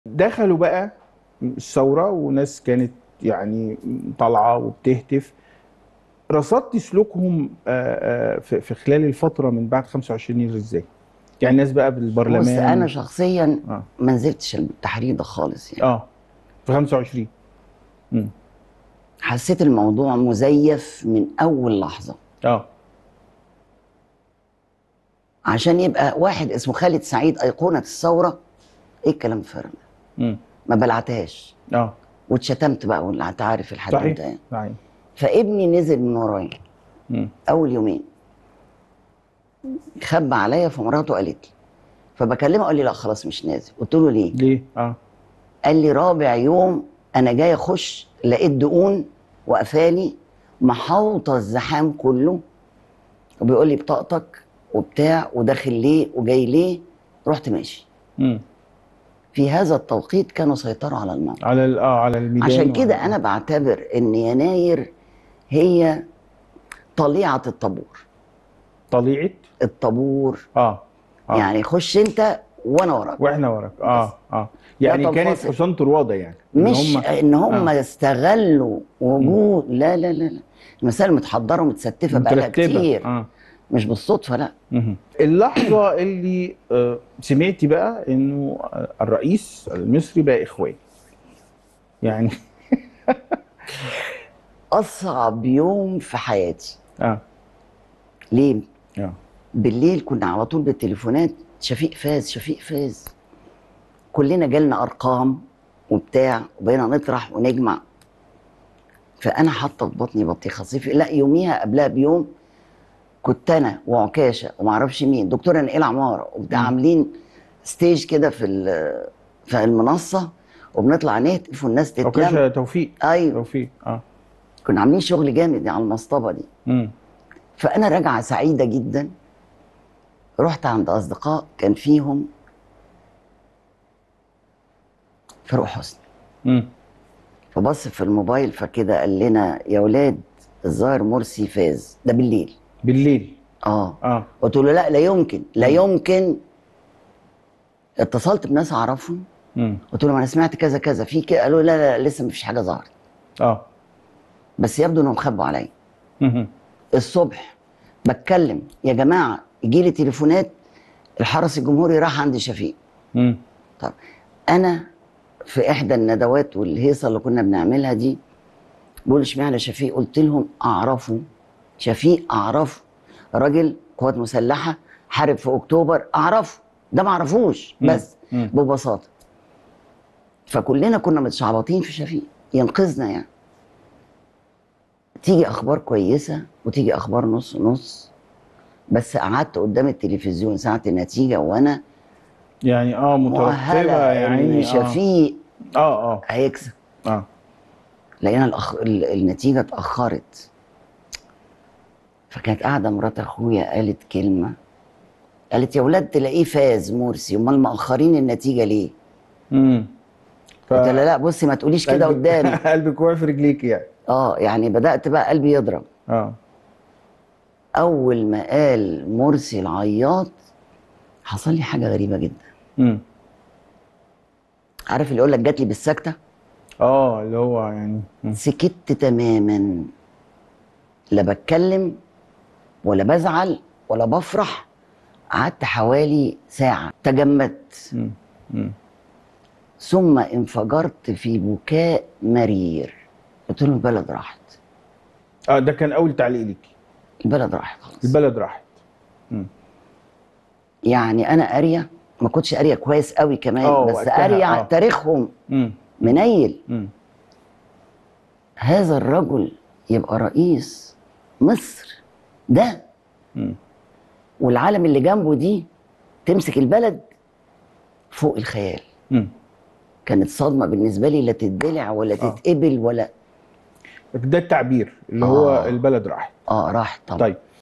دخلوا بقى الثورة وناس كانت يعني طالعة وبتهتف رصدت سلوكهم آه، آه، في في خلال الفترة من بعد 25 يناير ازاي؟ يعني الناس بقى بالبرلمان بص انا شخصيا اه ما نزلتش التحرير ده خالص يعني اه في 25 امم حسيت الموضوع مزيف من اول لحظه اه عشان يبقى واحد اسمه خالد سعيد ايقونه الثوره ايه الكلام الفارغ ده امم ما بلعتهاش اه واتشتمت بقى ولا انت عارف الحديث صحيح ده يعني. صحيح فابني نزل من ورايا امم اول يومين خبى عليا فمراته قالت لي فبكلمه قال لي لا خلاص مش نازل قلت له ليه ليه؟ اه قال لي رابع يوم انا جاي اخش لقيت دقون وقفالي محاوطه الزحام كله وبيقول لي بطاقتك وبتاع وداخل ليه وجاي ليه رحت ماشي امم في هذا التوقيت كانوا سيطروا على الموقف على ال- اه على الميدان عشان كده وعلى- انا بعتبر ان يناير هي طليعه الطابور طليعة الطابور اه اه يعني خش انت وانا وراك واحنا وراك اه اه يعني لا كانت تنفصل. حسام طروادة يعني إن مش هم- ان هم آه. استغلوا وجود لا لا لا لا المسائل متحضره ومتستفه بقالها مترتبة. كتير اه مش بالصدفه لا مهم. اللحظة اللي آه، سمعتي بقى انه آه، الرئيس المصري بقى اخوان يعني اصعب يوم في حياتي اه ليه اه بالليل كنا على طول بالتليفونات شفيق فاز شفيق فاز كلنا جالنا ارقام وبتاع وبقينا نطرح ونجمع فانا حاطه في بطني بطيخه صيفي لا يوميها قبلها بيوم كنت انا وعكاشه ومعرفش مين دكتوره نقيل عماره وبتاع مم. عاملين ستيج كده في ال- في المنصه وبنطلع نهتف والناس تتلم عكاشة توفيق ايوه توفيق اه كنا عاملين شغل جامد على المصطبه دي امم فانا راجعه سعيده جدا رحت عند اصدقاء كان فيهم فاروق حسني امم فبص في الموبايل فكده قال لنا يا ولاد الظاهر مرسي فاز ده بالليل بالليل اه اه قلت له لا لا يمكن لا يمكن اتصلت بناس اعرفهم امم قلت لهم انا سمعت كذا كذا في كده قالوا لا لا, لا لسه مفيش حاجه ظهرت اه بس يبدو انهم خبوا عليا مهم. الصبح بتكلم يا جماعه يجي لي تليفونات الحرس الجمهوري راح عند شفيق امم طب انا في احدى الندوات والهيصه اللي كنا بنعملها دي بقول اشمعنى شفيق قلت لهم اعرفه شفيق اعرفه راجل قوات مسلحه حارب في اكتوبر اعرفه ده ما اعرفوش مم. بس مم. ببساطه فكلنا كنا متشعبطين في شفيق ينقذنا يعني تيجي اخبار كويسه وتيجي اخبار نص نص بس قعدت قدام التلفزيون ساعه النتيجه وانا يعني اه مترقبة مؤهله يا ان عيني اه شفيق اه اه هيكسب اه لقينا الأخ... ال- النتيجة اتأخرت فكانت قاعدة مرات أخويا قالت كلمة قالت يا ولاد تلاقيه فاز مرسي امال مأخرين النتيجة ليه؟ امم ف... قلت لها لا بصي ما تقوليش كده قلبك- قدامي قلبك واقف في رجليك يعني اه يعني بدأت بقى قلبي يضرب اه أول ما قال مرسي العياط حصل لي حاجة غريبة جدا امم عارف اللي يقول لك جات لي بالسكتة؟ اه اللي هو يعني مم. سكت تماما لا بتكلم ولا بزعل ولا بفرح قعدت حوالي ساعة تجمدت مم. مم. ثم انفجرت في بكاء مرير قلت له البلد راحت اه ده كان اول تعليق ليكي البلد راحت خلاص البلد راحت مم. يعني انا قاريه ما كنتش قاريه كويس قوي كمان آه، بس وقتها، قاريه آه. تاريخهم مم. منيل مم. هذا الرجل يبقى رئيس مصر ده مم. والعالم اللي جنبه دي تمسك البلد فوق الخيال مم. كانت صدمه بالنسبه لي لا تتبلع ولا آه. تتقبل ولا ده التعبير اللي هو آه. البلد راحت اه راحت طبعا طيب